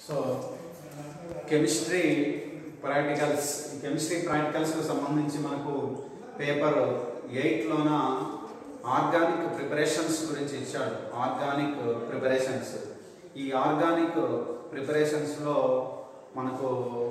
So chemistry practicals chemistry ప్రాక్టికల్స్కి సంబంధించి మనకు పేపర్ ఎయిట్లోన ఆర్గానిక్ ప్రిపరేషన్స్ గురించి ఇచ్చాడు ఆర్గానిక్ ప్రిపరేషన్స్ ఈ ఆర్గానిక్ ప్రిపరేషన్స్లో మనకు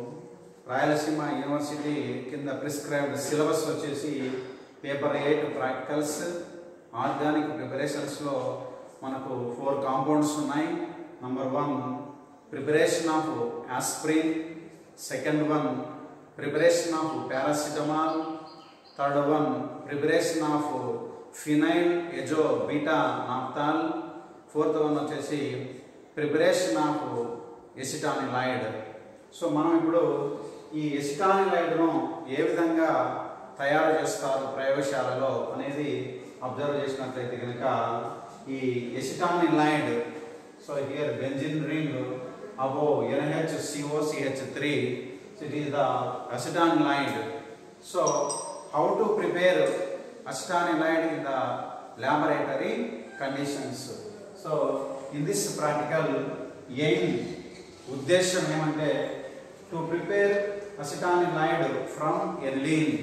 రాయలసీమ యూనివర్సిటీ కింద ప్రిస్క్రైబ్డ్ సిలబస్ వచ్చేసి పేపర్ ఎయిట్ ప్రాక్టికల్స్ ఆర్గానిక్ ప్రిపరేషన్స్లో మనకు ఫోర్ కాంపౌండ్స్ ఉన్నాయి number one preparation of aspirin second one preparation of paracetamol third one preparation of phenyl azo beta naphthol fourth one వచ్చేసి preparation of acetanilide so మనం ఇప్పుడు ఈ ఎసిటానిలాయిడ్ను ఏ విధంగా తయారు చేస్తారు ప్రయోగశాలలో అనేది అబ్జర్వ్ చేసినట్లయితే కనుక ఈ acetanilide so here benzene ring above NH CO CH three it is the acetanilide so how to prepare acetanilide in the laboratory conditions so in this practical aim ఉద్దేశం ఏమంటే to prepare acetanilide from aniline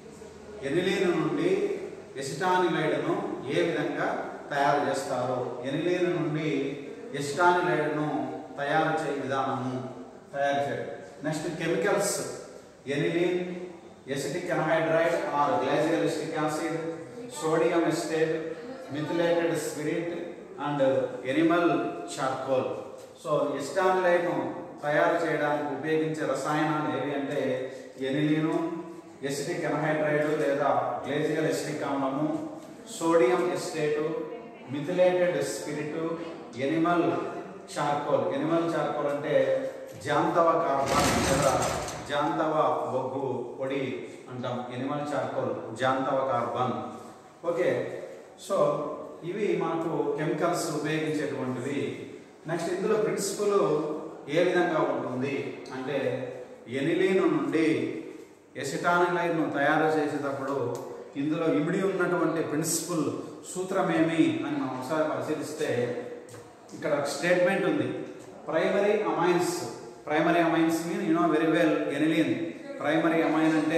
aniline నుండి ఎసిటానిలైడ్ను ఏ విధంగా తయారు చేస్తారు aniline నుండి ఎసిటానిలైడ్ను తయారు చేయ విధానము తయారు చేయడం next chemicals aniline acetic anhydride or glacial acetic acid sodium acetate methylated spirit and animal charcoal so ఎస్టాన్లైట్ను తయారు చేయడానికి ఉపయోగించే రసాయనాలు ఏవి అంటే ఎనిలీను ఎసిటిక్ ఎన్హైడ్రైడ్ లేదా గ్లేజియల్ ఎసిటిక్ ఆమ్లము sodium acetate methylated spirit animal charcoal animal charcoal అంటే జాంతవ కార్బన్ లేదా జాంతవ బొగ్గు పొడి అంటాం ఎనిమల్ చార్కోల్ జాంతవ కార్బన్ ఓకే సో ఇవి మనకు కెమికల్స్ ఉపయోగించేటువంటివి నెక్స్ట్ ఇందులో ప్రిన్సిపల్ ఏ విధంగా ఉంటుంది అంటే ఎనిలీన్ నుండి ఎసిటానిలైన్ను తయారు చేసేటప్పుడు ఇందులో ఇమిడి ఉన్నటువంటి ప్రిన్సిపల్ సూత్రమేమి అని మనం ఒకసారి పరిశీలిస్తే ఇక్కడ స్టేట్మెంట్ ఉంది primary amines primary amines mean you know very well aniline primary amine అంటే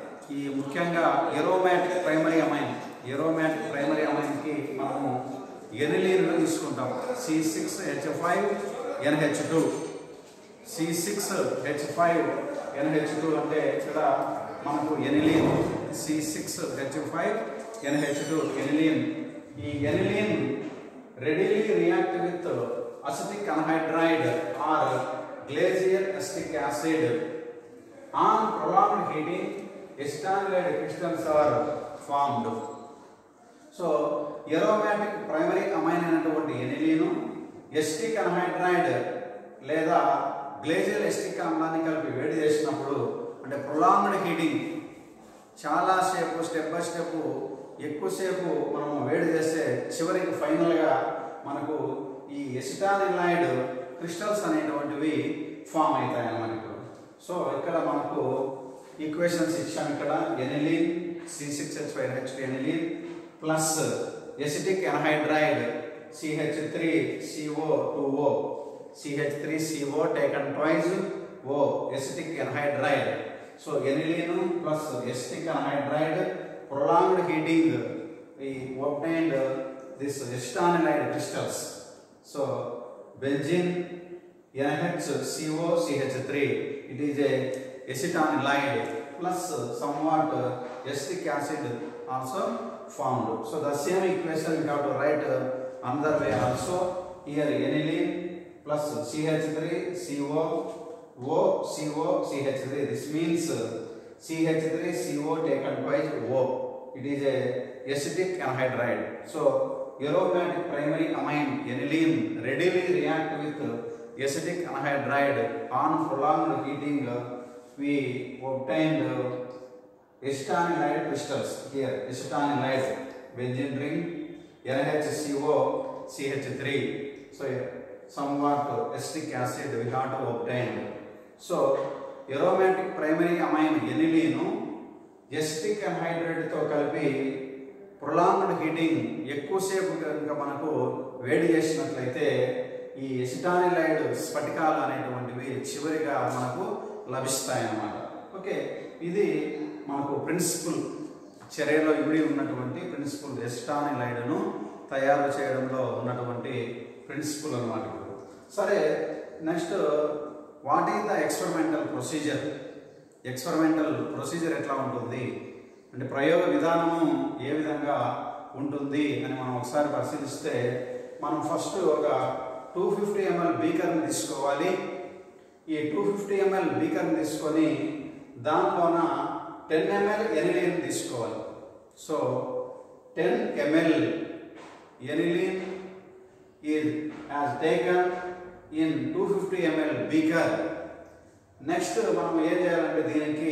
ఈ ముఖ్యంగా aromatic primary amine aromatic primary అమైన్కి మనము ఎనిలీన్ తీసుకుంటాం C six H five NH two C six H five NH two అంటే ఇక్కడ మనకు aniline C six H five NH two aniline ఈ aniline readily react with acetic anhydride or glacial acetic acid on prolonged heating acetanilide crystals are formed so aromatic primary amine అయినటువంటి aniline acidic anhydride లేదా గ్లేజియల్ acidic ఆమ్లాన్ని కలిపి వేడి చేసినప్పుడు అంటే prolonged heating చాలా సేపు step by step ఎక్కువసేపు మనం వేడి చేస్తే చివరికి ఫైనల్గా మనకు ఈ ఎసిటానిలాయిడ్ క్రిస్టల్స్ అనేటువంటివి ఫామ్ అవుతాయి అన్నమాట ఇప్పుడు సో ఇక్కడ మనకు ఈక్వేషన్స్ ఇచ్చాం ఇక్కడ aniline C six H five H aniline plus acetic anhydride CH three CO two O CH three CO taken twice O acetic anhydride so aniline plus acetic anhydride prolonged heating we obtained this estanilide crystals so benzene NHCO CH3 it is a acetanilide plus somewhat acetic acid also formed so the same equation we have to write another way also here aniline plus CH3 CO O CO CH3 this means CH3 CO taken twice O. It is a acidic anhydride. So aromatic primary amine aniline readily react with acidic anhydride on prolonged heating. We obtained acetanilide crystals here. Acetanilide benzene ring NHCO CH3. So somewhat acetic acid we have to obtain. So aromatic primary amine aniline acetic అన్హైడ్రేట్తో కలిపి prolonged heating ఎక్కువసేపు కనుక మనకు వేడి చేసినట్లయితే ఈ acetanilide స్ఫటికాలు అనేటువంటివి చివరిగా మనకు లభిస్తాయి అన్నమాట ఓకే ఇది మనకు ప్రిన్సిపల్ చర్యలో ఇమిడి ఉన్నటువంటి ప్రిన్సిపల్ ఎసిటానిలైడ్ను తయారు చేయడంలో ఉన్నటువంటి ప్రిన్సిపల్ అన్నమాట ఇప్పుడు సరే next what is the experimental procedure experimental procedure ఎట్లా ఉంటుంది అంటే ప్రయోగ విధానము ఏ విధంగా ఉంటుంది అని మనం ఒకసారి పరిశీలిస్తే మనం ఫస్ట్ ఒక టూ ఫిఫ్టీ ఎంఎల్ బీకర్ని తీసుకోవాలి ఈ టూ ఫిఫ్టీ ఎంఎల్ బీకర్ని తీసుకొని దానిలోన టెన్ ఎంఎల్ ఎనిలిన్ తీసుకోవాలి so ten ML aniline is has taken in 250 ml beaker next మనం ఏం చేయాలంటే దీనికి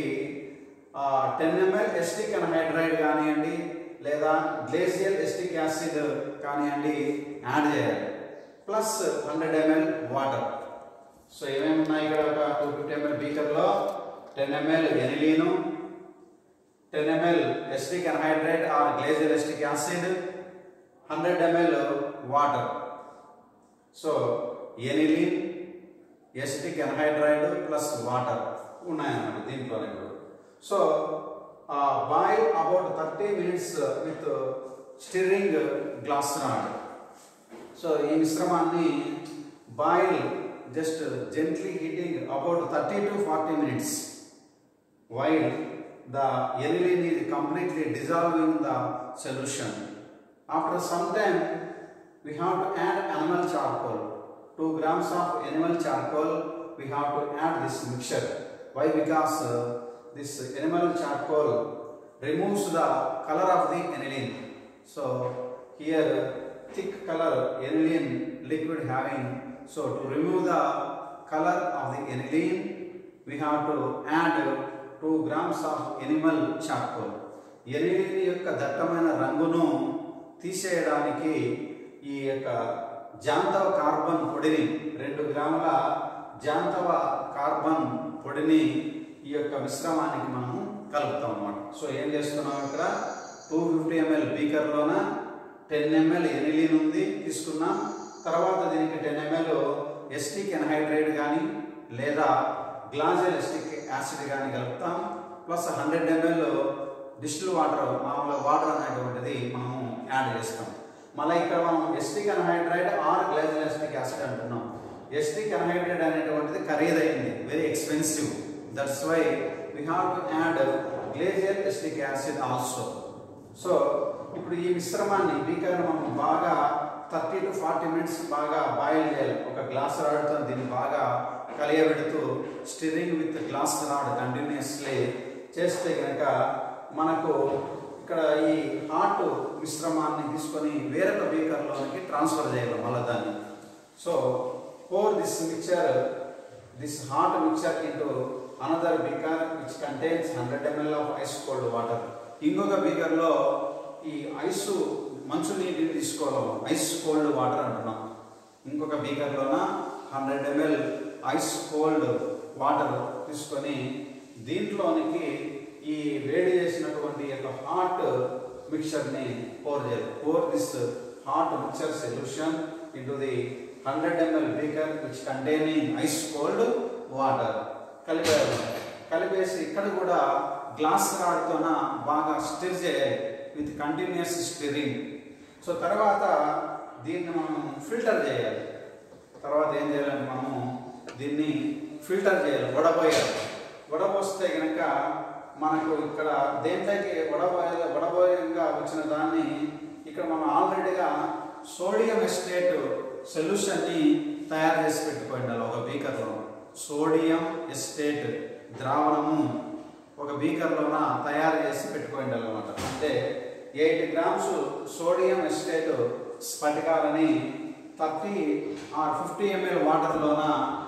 టెన్ ఎంఎల్ ఎస్టిక్ హైడ్రైడ్ కానివ్వండి లేదా గ్లేసియల్ ఎస్టిక్ యాసిడ్ కానివ్వండి యాడ్ చేయాలి plus hundred ML water so ఏమేమి ఉన్నాయి ఇక్కడ ఒక టూ ఫిఫ్టీ ఎంఎల్ బీకర్లో ten ML aniline ten ML acetic hydride or glacial acetic acid hundred ML water so aniline acetic anhydride plus water ఉన్నాయన్నమాట దీంట్లో ఇప్పుడు so boil about thirty minutes with stirring glass rod so ఈ మిశ్రమాన్ని boil just gently heating about thirty to forty minutes while the aniline is completely dissolving the solution. After some time, we have to add animal charcoal. 2 grams of animal charcoal, we have to add this mixture. Why? Because uh, this animal charcoal removes the color of the aniline. So here thick color aniline liquid having. So to remove the color of the aniline, we have to add 2 grams of animal charcoal. Aniline యొక్క దట్టమైన రంగును తీసేయడానికి ఈ యొక్క జాంతవ carbon పొడిని రెండు గ్రాముల జాంతవ carbon పొడిని ఈ యొక్క మిశ్రమానికి మనము కలుపుతాం అన్నమాట సో ఏం చేస్తున్నాం ఇక్కడ టూ ఫిఫ్టీ ఎంఎల్ బీకర్లోన టెన్ ఎంఎల్ ఎనిలిన్ ఉంది తీసుకున్నాం తర్వాత దీనికి టెన్ ఎంఎల్ ఎస్టిక్ ఎన్హైడ్రైడ్ కానీ లేదా గ్లాజెల్ ఎస్టిక్ యాసిడ్ కానీ కలుపుతాం plus hundred ML distil water మామూలుగా వాటర్ అనేటువంటిది మనము యాడ్ చేస్తాం మళ్ళీ ఇక్కడ మనం acetic anhydride or glacial acetic acid అంటున్నాం ఎస్టిక్ అన్హైడ్రైడ్ అనేటువంటిది ఖరీదైంది very expensive that's why we have to add glacial acetic acid also so ఇప్పుడు ఈ మిశ్రమాన్ని బీకర్ని మనం బాగా థర్టీ టు ఫార్టీ మినిట్స్ బాగా బాయిల్ చేయాలి ఒక గ్లాస్ రాడ్తో దీన్ని బాగా కలియబెడుతూ stirring with glass rod continuously చేస్తే కనుక మనకు ఇక్కడ ఈ హాట్ మిశ్రమాన్ని తీసుకొని వేరొక బీకర్లోనికి ట్రాన్స్ఫర్ చేయాలి మళ్ళీ దాన్ని so pour this mixture this hot mixture into another beaker which contains 100 ml of ice cold water ఇంకొక బీకర్లో ఈ ఐస్ మంచు నీటిని తీసుకోవాలి ఐస్ కోల్డ్ వాటర్ అంటున్నాం ఇంకొక బీకర్లోన hundred ML ice cold water తీసుకొని దీంట్లోనికి ఈ వేడి చేసినటువంటి యొక్క హాట్ మిక్చర్ని పోర్ చేయాలి pour this hot mixture solution into the hundred ML beaker which containing ice cold water కలిపేయాలి కలిపేసి ఇక్కడ కూడా గ్లాస్ రాడ్తోన బాగా స్టిర్ చేయాలి విత్ కంటిన్యూస్ స్టిరింగ్ సో తర్వాత దీన్ని మనం ఫిల్టర్ చేయాలి తర్వాత ఏం చేయాలంటే మనము దీన్ని ఫిల్టర్ చేయాలి వడపోయాలి వడపోస్తే కనుక మనకు ఇక్కడ దేంట్లోకి వడబోయ వడబోయంగా వచ్చిన దాన్ని ఇక్కడ మనం ఆల్రెడీగా సోడియం ఎస్టేట్ సొల్యూషన్ని తయారు చేసి పెట్టుకోండి ఒక బీకర్లో సోడియం ఎస్టేట్ ద్రావణము ఒక బీకర్లోన తయారు చేసి పెట్టుకోండి అనమాట అంటే ఎయిట్ గ్రామ్స్ సోడియం ఎస్టేట్ స్ఫటికాలని థర్టీ ఆర్ ఫిఫ్టీ ఎంఎల్ వాటర్లోన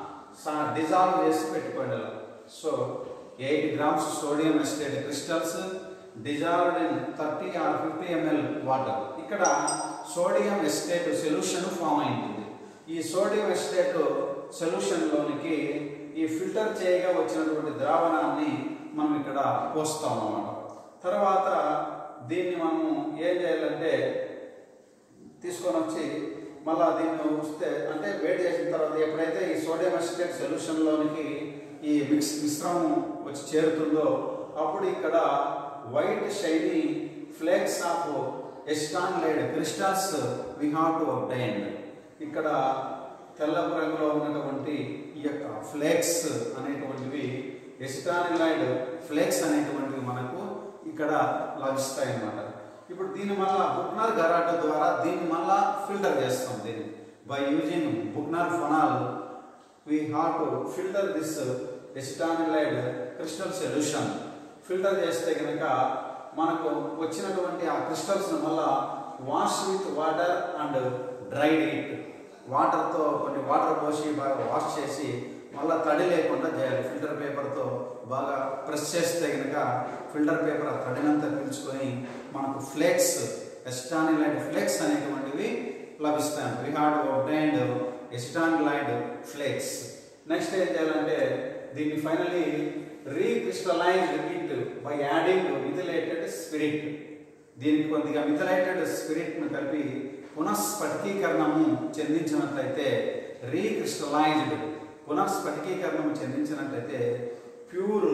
డిజాల్వ్ చేసి పెట్టుకోండి so eight grams sodium acetate crystals dissolved in thirty or fifty ML water ఇక్కడ సోడియం ఎస్టేట్ సొల్యూషన్ ఫామ్ అయింది ఈ సోడియం ఎస్టేట్ సొల్యూషన్లోనికి ఈ ఫిల్టర్ చేయగా వచ్చినటువంటి ద్రావణాన్ని మనం ఇక్కడ పోస్తాం అన్నమాట తర్వాత దీన్ని మనము ఏం చేయాలంటే తీసుకొని వచ్చి మళ్ళీ దీన్ని వస్తే అంటే వేడి చేసిన తర్వాత ఎప్పుడైతే ఈ సోడియం అసిటేట్ సొల్యూషన్లోనికి ఈ మిక్స్ మిశ్రమం వచ్చి చేరుతుందో అప్పుడు ఇక్కడ white shiny flakes of acetanilide crystals we have to obtain ఇక్కడ తెల్లపు రంగులో ఉన్నటువంటి ఈ యొక్క ఫ్లేక్స్ అనేటువంటివి ఎస్టానిలైడ్ ఫ్లేక్స్ అనేటువంటివి మనకు ఇక్కడ లభిస్తాయి అన్నమాట ఇప్పుడు దీన్ని మళ్ళా బుక్నర్ గరాట ద్వారా దీన్ని మళ్ళా ఫిల్టర్ చేస్తాం దీన్ని by using Buchner funnel we have to filter this acetanilide crystal solution filter చేస్తే కనుక మనకు వచ్చినటువంటి ఆ క్రిస్టల్స్ మళ్ళా wash with water and dried it వాటర్తో కొన్ని వాటర్ పోసి బాగా వాష్ చేసి మళ్ళీ తడి లేకుండా చేయాలి ఫిల్టర్ పేపర్తో బాగా ప్రెస్ చేస్తే కనుక ఫిల్టర్ పేపర్ ఆ తడినంతా పీల్చుకొని మనకు ఫ్లేక్స్ ఎస్టానిలైడ్ ఫ్లేక్స్ అనేటువంటివి లభిస్తాయి we had obtained acetanilide flakes next ఏం చేయాలంటే దీన్ని finally recrystallize it by adding methylated spirit దీనికి కొద్దిగా మిథిలేటెడ్ స్పిరిట్ను కలిపి పునఃస్ఫటికీకరణము చెందించినట్లయితే రీక్రిస్టలైజ్డ్ పునఃస్ఫటికీకరణము చెందించినట్లయితే pure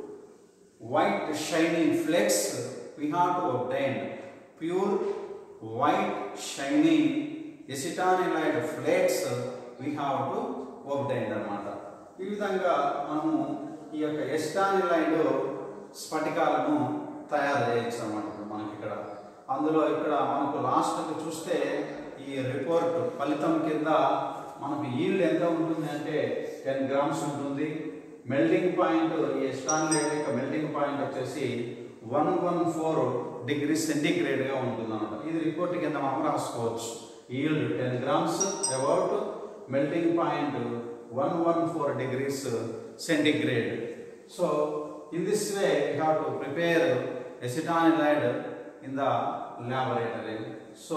white shining flakes we have to obtain pure white shining acetanilide flakes we have to obtain అన్నమాట ఈ విధంగా మనము ఈ యొక్క ఎస్టానిలైడ్ స్ఫటికాలను తయారు చేయొచ్చు అన్నమాట ఇప్పుడు మనకి ఇక్కడ అందులో ఇక్కడ మనకు లాస్ట్కి చూస్తే ఈ రిపోర్ట్ ఫలితం కింద మనకు ఈల్డ్ ఎంత ఉంటుంది అంటే టెన్ గ్రామ్స్ ఉంటుంది మెల్టింగ్ పాయింట్ ఈ ఎస్టాన్లైడ్ యొక్క మెల్టింగ్ పాయింట్ వచ్చేసి వన్ వన్ ఫోర్ డిగ్రీ సెంటిగ్రేడ్గా ఉంటుంది అనమాట ఇది రిపోర్ట్ కింద మనం రాసుకోవచ్చు yield ten grams about melting point one one four degrees centigrade so in this way you have to prepare acetanilide in the laboratory so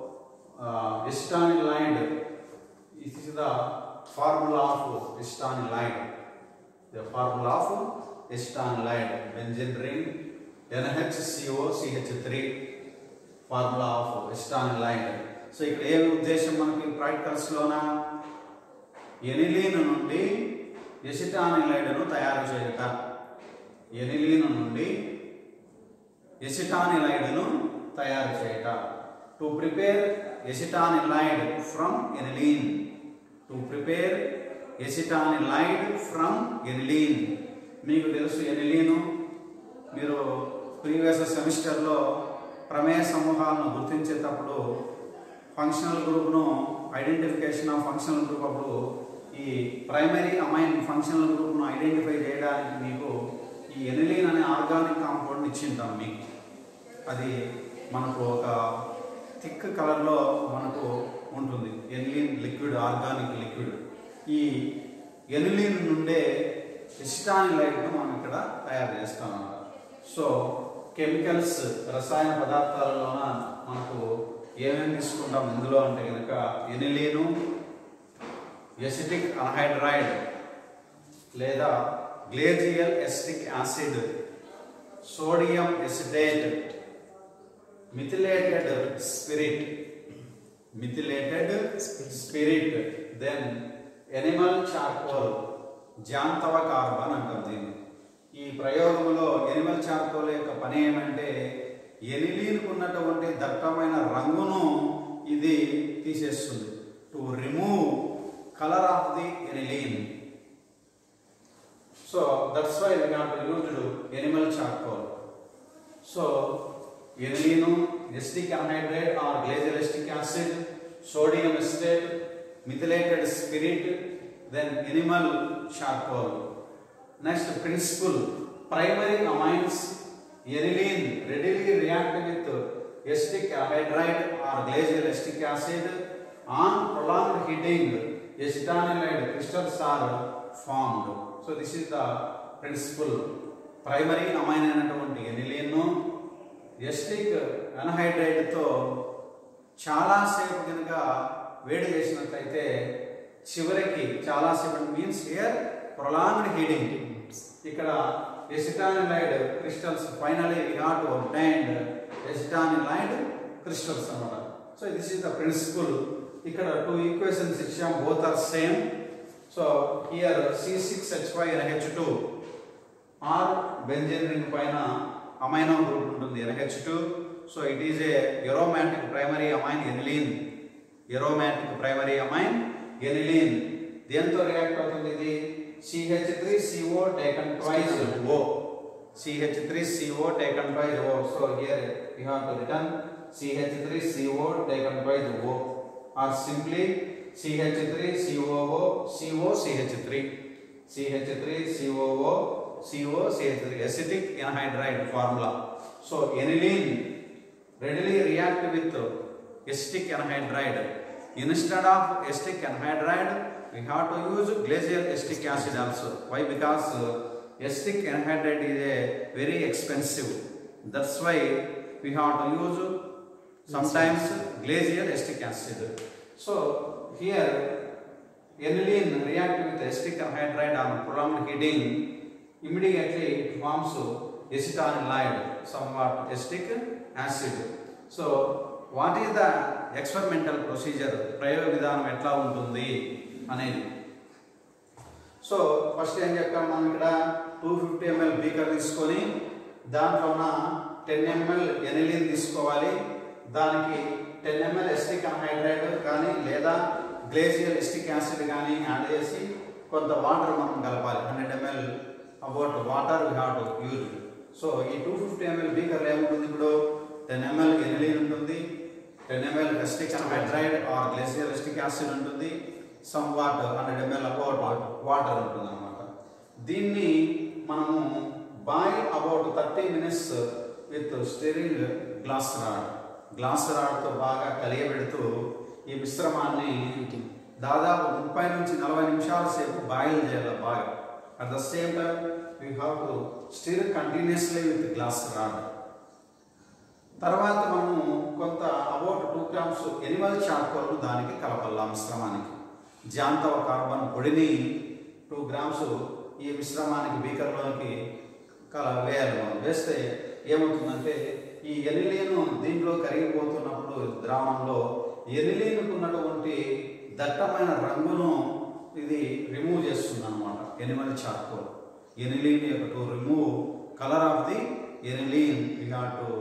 acetanilide this is the formula of estanilide the formula of estanilide benzene ring NHCOCH3 formula of acetanilide so ఇక్కడ ఏ ఉద్దేశం మనకి ప్రాక్టికల్స్లోన aniline నుండి ఎసిటానిలైడ్ను తయారు చేయుట aniline నుండి ఎసిటానిలైడ్ను తయారు చేయుట to prepare acetanilide from aniline to prepare acetanilide from aniline మీకు తెలుసు ఎనిలీను మీరు ప్రీవియస్ సెమిస్టర్లో ప్రమేయ సమూహాలను గుర్తించేటప్పుడు ఫంక్షనల్ గ్రూప్ను ఐడెంటిఫికేషన్ ఆఫ్ ఫంక్షనల్ గ్రూప్ అప్పుడు ఈ ప్రైమరీ అమైన్ ఫంక్షనల్ గ్రూప్ను ఐడెంటిఫై చేయడానికి మీకు ఈ ఎనిలీన్ అనే ఆర్గానిక్ కాంపౌండ్ ఇచ్చింటాం మీకు అది మనకు ఒక థిక్ కలర్లో మనకు ఉంటుంది ఎనిలీన్ లిక్విడ్ ఆర్గానిక్ లిక్విడ్ ఈ ఎనిలీన్ నుండే ఎస్టానిలైట్ను మనం ఇక్కడ తయారు చేస్తాం అన్నమాట సో కెమికల్స్ రసాయన పదార్థాలలోన మనకు ఏమేమి తీసుకుంటాం ఇందులో అంటే కనుక ఎనిలీను ఎసిటిక్ అన్హైడ్రైడ్ లేదా glacial acetic acid sodium acetate methylated spirit methylated spirit then animal charcoal జాంతవ కార్బన్ అంటాం దీన్ని ఈ ప్రయోగంలో ఎనిమల్ చార్కోల్ యొక్క పని ఏమంటే ఎనిలీన్కు ఉన్నటువంటి దట్టమైన రంగును ఇది తీసేస్తుంది to remove colour of the aniline so that's why we have used animal charcoal so aniline acetic anhydride or glacial acetic acid sodium acetate methylated spirit then animal charcoal next principle primary amines aniline readily react with acetic hydride or glacial acetic acid on prolonged heating acetanilide crystals are formed so this is the principle primary amine అయినటువంటి ఎనిలీన్ను acidic అన్హైడ్రైడ్తో చాలాసేపు కనుక వేడి చేసినట్లయితే చివరికి చాలాసేపు means here prolonged heating ఇక్కడ acetanilide crystals finally we had obtained acetanilide crystals అన్నమాట so this is the principle ఇక్కడ టూ ఈక్వేషన్స్ ఇచ్చాం both are same so here C six H five H two or benzene ring పైన amino group ఉంటుంది NH two so it is a aromatic primary amine aniline aromatic primary amine aniline దేంతో react అవుతుంది ఇది CH three CO taken twice O CH three CO taken twice O so here you have to return CH three CO taken twice O or simply CH three COO CO CH three CH3 COO CO CH3 acidic anhydride formula so aniline readily react with acetic anhydride instead of acetic anhydride we have to use glacial acetic acid also why because uh, acetic anhydride is a very expensive that's why we have to use sometimes glacial acetic acid so here aniline react with acetic anhydride on prolonged heating immediately it forms acetanilide somewhat acetic acid so what is the experimental procedure ప్రయోగ విధానం ఎట్లా ఉంటుంది అనేది so first ఏం చెప్పాం మనం ఇక్కడ two fifty ML beaker తీసుకొని దాంట్లోన టెన్ ఎంఎల్ ఎనిలిన్ తీసుకోవాలి దానికి టెన్ ఎంఎల్ ఎస్టిక్ అన్హైడ్రైడ్ కానీ లేదా గ్లేసియల్ ఎస్టిక్ యాసిడ్ కానీ యాడ్ చేసి కొంత వాటర్ మనం కలపాలి hundred ML about water we have to use so ఈ టూ ఫిఫ్టీ ఎంఎల్ బీకర్లో ఏముంటుంది ఇప్పుడు టెన్ ఎంఎల్ ఎనిలిన్ ఉంటుంది ten ML acetic anhydride or glacial acetic acid ఉంటుంది some water hundred ML about water ఉంటుంది అనమాట దీన్ని మనము boil about thirty minutes with stirring glass rod glass రాడ్తో బాగా కలియబెడుతూ ఈ మిశ్రమాన్ని దాదాపు ముప్పై నుంచి నలభై నిమిషాల సేపు బాయిల్ చేయాలి బాగా at the same time we have to stir continuously with glass rod తర్వాత మనము కొంత about two grams animal charcoal దానికి కలపాలి ఆ మిశ్రమానికి జాంతవ కార్బన్ పొడిని టూ గ్రామ్స్ ఈ మిశ్రమానికి బీకర్లోనికి కల వేయాలి మనం వేస్తే ఏమవుతుందంటే ఈ ఎనిలీను దీంట్లో కరిగిపోతున్నప్పుడు ద్రావణంలో ఎనిలీనుకు ఉన్నటువంటి దట్టమైన రంగును ఇది రిమూవ్ చేస్తుంది అనమాట ఎనిమల్ చార్కోల్ ఎనిలీన్ యొక్క to remove colour of the aniline we have to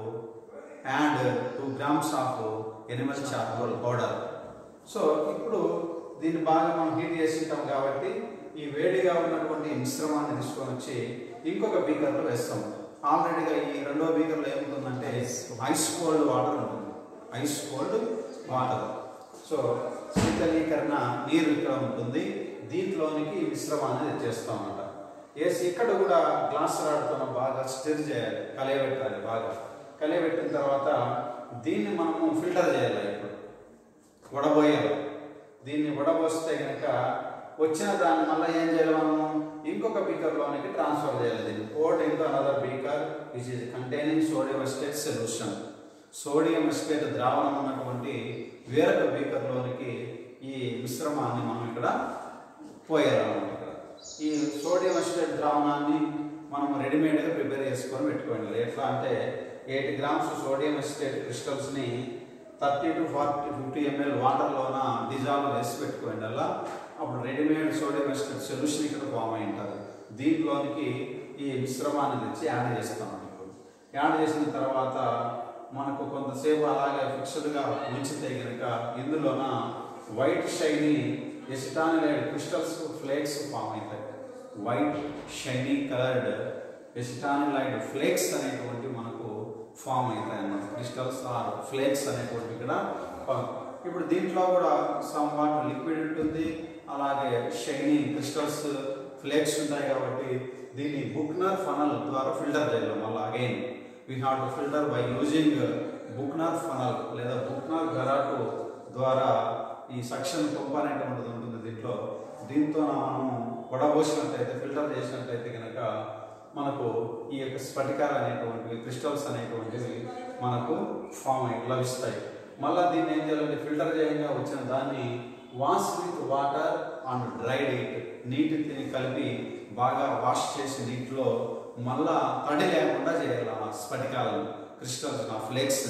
add two grams of animal charcoal powder so ఇప్పుడు దీన్ని బాగా మనం హీట్ చేసి ఉంటాం కాబట్టి ఈ వేడిగా ఉన్నటువంటి మిశ్రమాన్ని తీసుకొని వచ్చి ఇంకొక బీకర్లో వేస్తాం ఆల్రెడీగా ఈ రెండో బీకర్లో ఏముంటుందంటే ఐస్ కోల్డ్ వాటర్ ఉంటుంది ఐస్ కోల్డ్ వాటర్ సో శీతలీకరణ నీరు ఇక్కడ ఉంటుంది దీంట్లోనికి ఈ మిశ్రమాన్ని తెచ్చేస్తాం అన్నమాట వేసి ఇక్కడ కూడా గ్లాస్ రాడుతో బాగా స్టిర్ చేయాలి కలియబెట్టాలి బాగా కలియబెట్టిన తర్వాత దీన్ని మనము ఫిల్టర్ చేయాలి ఇప్పుడు వడబోయాలి దీన్ని వడబోస్తే కనుక వచ్చిన దాన్ని మళ్ళీ ఏం చేయాలి మనము ఇంకొక బీకర్లోనికి ట్రాన్స్ఫర్ చేయాలి దీన్ని pour into another beaker which is containing sodium acetate solution sodium acetate ద్రావణం ఉన్నటువంటి వేరొక బీకర్లోనికి ఈ మిశ్రమాన్ని మనం ఇక్కడ పోయాలన్నమాట ఇక్కడ ఈ సోడియం ఎస్టేట్ ద్రావణాన్ని మనం రెడీమేడ్గా ప్రిపేర్ చేసుకొని పెట్టుకోండి ఎట్లా అంటే ఎయిట్ గ్రామ్స్ సోడియం ఎస్టేట్ క్రిస్టల్స్ని thirty to forty fifty ML వాటర్లోన డిజాల్వ్ వేసి పెట్టుకోండి అలా అప్పుడు రెడీమేడ్ సోడియం ఎస్టేట్ సొల్యూషన్ ఇక్కడ ఫామ్ అయి ఉంటుంది దీంట్లోనికి ఈ మిశ్రమాన్ని తెచ్చి యాడ్ చేస్తాం ఇప్పుడు యాడ్ చేసిన తర్వాత మనకు కొంతసేపు అలాగే ఫిక్స్డ్గా ఉంచితే కనుక ఇందులోన white shiny acetanilide crystals flakes form అవుతాయి white shiny coloured acetanilide flakes అనేటువంటి మనకు ఫామ్ అవుతాయి అన్నమాట క్రిస్టల్స్ ఆర్ ఫ్లేక్స్ అనేటువంటి ఇక్కడ form. ఇప్పుడు దీంట్లో కూడా సమ్ వాట్ లిక్విడ్ ఉంటుంది అలాగే షైనీ క్రిస్టల్స్ ఫ్లేక్స్ ఉంటాయి కాబట్టి దీన్ని బుక్నర్ ఫనల్ ద్వారా ఫిల్టర్ చేయాలి మళ్ళీ again we have to filter by using Buchner funnel లేదా బుక్నర్ గరాటు ద్వారా ఈ సక్షన్ పంప్ అనేటువంటిది ఉంటుంది దీంట్లో దీంతో మనము వడబోసినట్టయితే ఫిల్టర్ చేసినట్టయితే కనుక మనకు ఈ యొక్క స్ఫటికాలు అనేటువంటివి క్రిస్టల్స్ అనేటువంటివి మనకు ఫామ్ అయి లభిస్తాయి మళ్ళీ దీన్ని ఏం చేయాలంటే ఫిల్టర్ చేయంగా వచ్చిన దాన్ని wash with water and dried it నీటిని కలిపి బాగా వాష్ చేసి నీటిలో మళ్ళా తడి లేకుండా చేయాలి ఆ స్ఫటికాలను క్రిస్టల్స్ ఆ ఫ్లేక్స్ని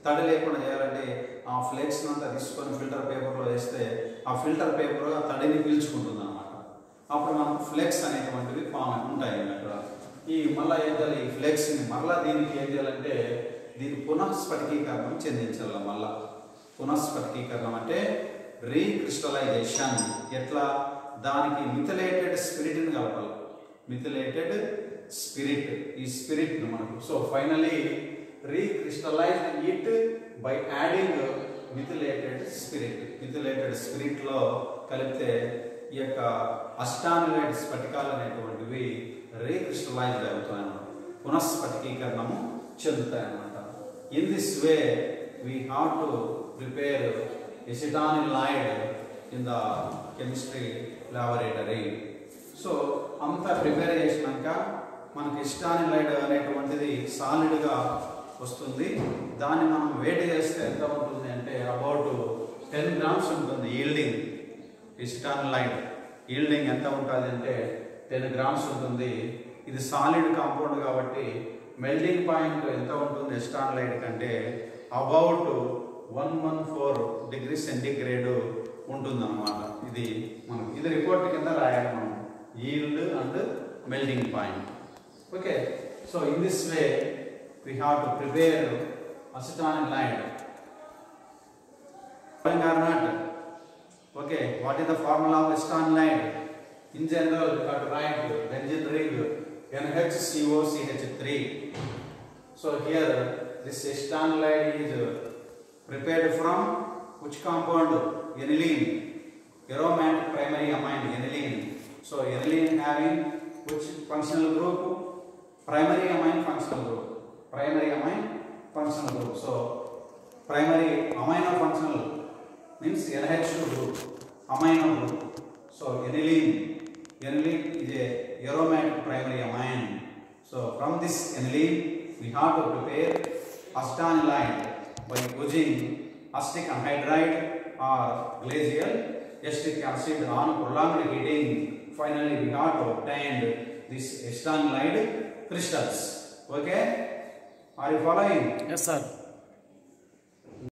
తడి లేకుండా చేయాలంటే ఆ ఫ్లేక్స్ అంతా తీసుకొని ఫిల్టర్ పేపర్లో వేస్తే ఆ ఫిల్టర్ పేపర్ ఆ తడిని పీల్చుకుంటుంది అనమాట అప్పుడు మనం ఫ్లెక్స్ అనేటువంటివి ఫామ్ ఉంటాయి అక్కడ ఈ మళ్ళీ ఏం చేయాలి ఈ ఫ్లెక్స్ని మళ్ళీ దీనికి ఏం చేయాలంటే దీని పునఃస్ఫటికీకరణం చెందించాలి మళ్ళా పునఃస్ఫటికీకరణం అంటే రీక్రిస్టలైజేషన్ ఎట్లా దానికి మిథిలేటెడ్ స్పిరిట్ని కలపాలి మిథిలేటెడ్ స్పిరిట్ ఈ స్పిరిట్ మనకు so finally recrystallize it by adding methylated spirit methylated స్పిరిట్లో కలిపితే ఈ యొక్క అష్టానులైడ్ స్ఫటికాలు అనేటువంటివి రీక్రిస్టలైజ్ అవుతాయి అన్నమాట పునఃస్ఫటికీకరణము చెందుతాయి అన్నమాట in this way we have to prepare acetanilide in the chemistry laboratory so అంతా ప్రిపేర్ చేసినాక మనకి ఎసిటానిలైడ్ అనేటువంటిది సాలిడ్గా వస్తుంది దాన్ని మనం వేడి చేస్తే ఎంత ఉంటుంది అంటే అబౌట్ టెన్ గ్రామ్స్ ఉంటుంది ఈల్డింగ్ ఇస్టాన్లైన్ ఈల్డింగ్ ఎంత ఉంటుంది అంటే టెన్ గ్రామ్స్ ఉంటుంది ఇది సాలిడ్ కాంపౌండ్ కాబట్టి మెల్టింగ్ పాయింట్ ఎంత ఉంటుంది ఎస్టాన్లైట్ కంటే about one one four degree centigrade ఉంటుందన్నమాట ఇది మనం ఇది రిపోర్ట్ కింద రాయాలి మనం yield and melting point okay so in this way we have to prepare acetanilide are not. Okay, what is the formula of stanlide? In general, you have to write benzene ring NHCOCH3. So here, this stanlide is prepared from which compound? Aniline. Aromatic primary amine, aniline. So aniline having which functional group? Primary amine functional group. Primary amine functional group. So primary amino functional means NH2 group, amino group. So aniline, aniline is a aromatic primary amine. So from this aniline, we have to prepare astanilide by using acetic anhydride or glacial acetic acid on prolonged heating. Finally, we have to obtain this astanilide crystals. Okay? Are you following? Yes, sir.